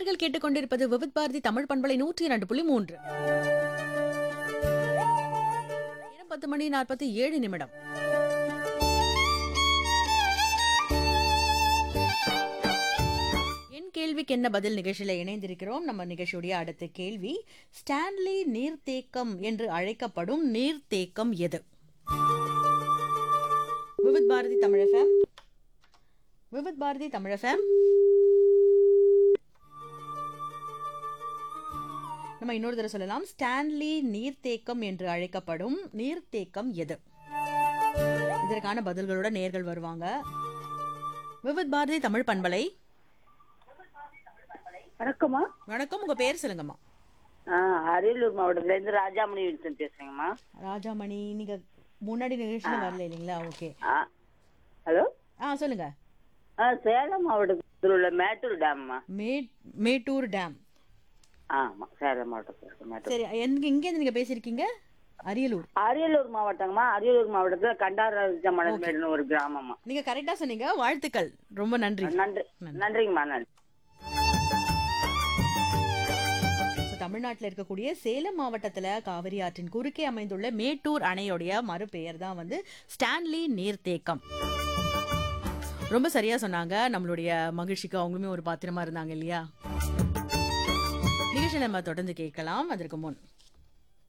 நேர்கள் கேட்டுக்கொண்டிருப்பது விவித் பாரதி தமிழ் பண்பலை நூற்றி இரண்டு புள்ளி மூன்று நேரம் பத்து மணி நாற்பத்தி ஏழு நிமிடம் என் கேள்விக்கு என்ன பதில் நிகழ்ச்சியில இணைந்திருக்கிறோம் நம்ம நிகழ்ச்சியுடைய அடுத்த கேள்வி ஸ்டான்லி நீர்த்தேக்கம் என்று அழைக்கப்படும் நீர்த்தேக்கம் எது விவித் பாரதி தமிழ் எஃப்எம் விவித் பாரதி தமிழ் எஃப்எம் நம்ம இன்னொரு தடவை சொல்லலாம் ஸ்டான்லி நீர்த்தேக்கம் என்று அழைக்கப்படும் நீர்த்தேக்கம் எது இதற்கான பதில்களோட நேர்கள் வருவாங்க விவித் பாரதி தமிழ் பண்பலை வணக்கம்மா வணக்கம் உங்க பேர் சொல்லுங்கம்மா ஆ அரியலூர் மாவட்டத்துல இருந்து ராஜாமணி வில்சன் பேசுறேங்கம்மா ராஜாமணி நீங்க முன்னாடி நிகழ்ச்சியில வரல இல்லைங்களா ஓகே ஆ ஹலோ ஆ சொல்லுங்க ஆ சேலம் மாவட்டத்தில் உள்ள மேட்டூர் டேம்மா மே மேட்டூர் டேம் ஆமா சேலம் மாவட்டத்தில் இருக்கு மேட்டூர் சரி எங்க இங்கேருந்து நீங்க பேசியிருக்கீங்க அரியலூர் அரியலூர் மாவட்டங்கம்மா அரியலூர் மாவட்டத்துல கண்டாராஜ மணல்மேடுன்னு ஒரு கிராமம்மா நீங்க கரெக்டா சொன்னீங்க வாழ்த்துக்கள் ரொம்ப நன்றி நன்றி நன்றிங்கம்மா நன்றி So, தமிழ்நாட்டில் இருக்கக்கூடிய சேலம் மாவட்டத்துல காவிரி ஆற்றின் குறுக்கே அமைந்துள்ள மேட்டூர் அணையோடைய மறுபெயர் தான் வந்து ஸ்டான்லி நீர்த்தேக்கம் ரொம்ப சரியா சொன்னாங்க நம்மளுடைய மகிழ்ச்சிக்கு அவங்களுமே ஒரு பாத்திரமா இருந்தாங்க இல்லையா நிகழ்ச்சி நம்ம தொடர்ந்து கேட்கலாம் அதற்கு முன்